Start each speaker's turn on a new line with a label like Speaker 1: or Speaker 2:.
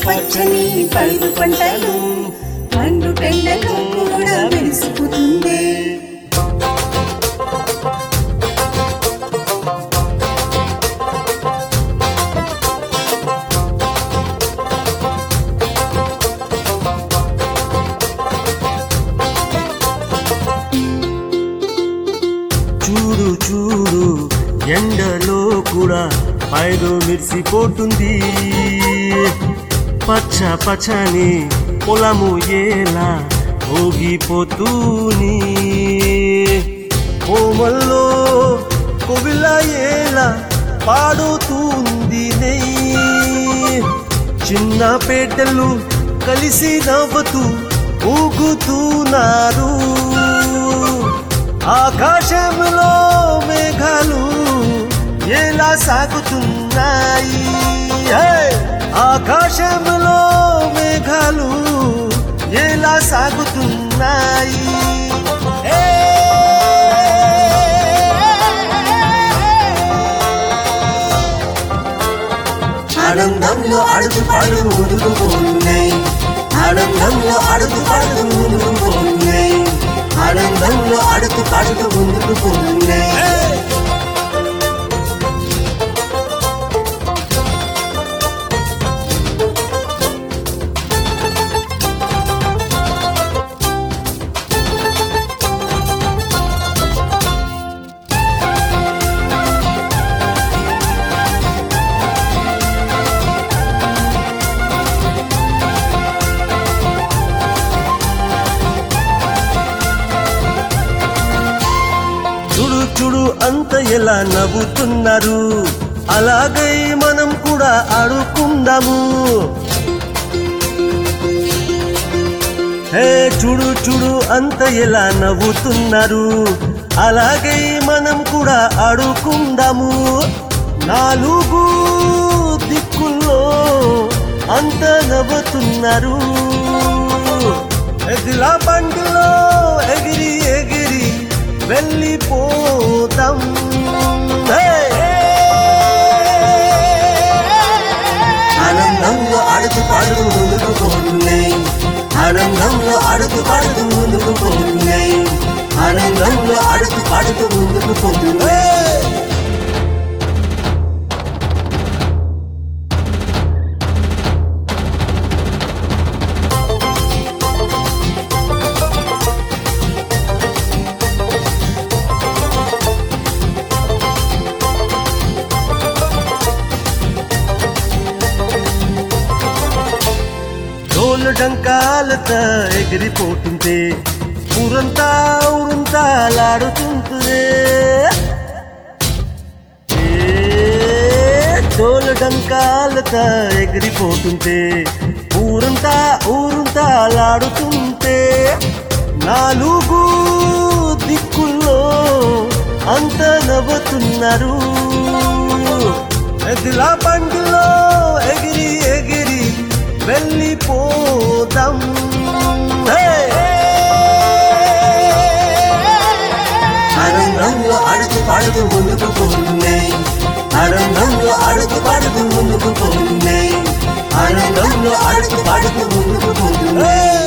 Speaker 1: పచ్చని పైరు పంటలు పండు టెండలు కూడా మెరిసిపోతుంది
Speaker 2: చూడు చూడు ఎండలో కూడా పైరు మిరిసిపోతుంది పచ్చ పచ్చని పొలము ఎలా ఊగిపోతూని కోమల్లో కొవిల ఎలా పాడుతుంది నెయ్యి చిన్న పేటలు కలిసి నవ్వుతూ ఊగుతున్నారు ఆకాశంలో మేఘాలు ఎలా సాగుతున్నాయి హే! ఆకాశంలో మేఘాలు ఎలా సాగుతున్నాయి ఏ!
Speaker 1: ఆనందంలో అడుగు పాడు మునుగుపోతున్నాయి ఆనందంలో అడుగు పాడు మునుగుపోతున్నాయి ఆనందంలో అడుగు పాడుతూ ముందుకు పోతున్నాయి
Speaker 2: చూడు చూడు అంత ఎలా నవ్వుతున్నారు అలాగే మనం కూడా ఆడుకుందాము హే చూడు చూడు అంత ఎలా నవ్వుతున్నారు అలాగే మనం కూడా ఆడుకుందాము నాలుగు దిక్కుల్లో అంత నవ్వుతున్నారు ఎదిలా బండిలో ఎగిరి ఎగిరి వెళ్ళిపోతాం హే!
Speaker 1: ఆనందంలో అడుగు పాడుతూ ముందుకు పోతున్నాయి ఆనందంలో అడుగు పాడుతూ ముందుకు పోతున్నాయి ఆనందంలో అడుగు పాడుతూ ముందుకు పోతున్నాయి
Speaker 2: డోలు డంకాలత ఎగిరిపోతుంటే ఊరంతా ఊరంతా లాడుతుంటే డోలు డంకాలత ఎగిరిపోతుంటే ఊరంతా ఊరంతా లాడుతుంటే నాలుగు దిక్కుల్లో అంత నవ్వుతున్నారు ఎదిలా బండిలో ఎగిరి ఎగిరి వెళ్ళిపోదాం హే!
Speaker 1: ఆనందంలో అడుగు పాడుతూ ముందుకు పోతున్నాయి ఆనందంలో అడుగు పాడుతూ ముందుకు పోతున్నాయి ఆనందంలో అడుగు పాడుతూ ముందుకు పోతున్నాయి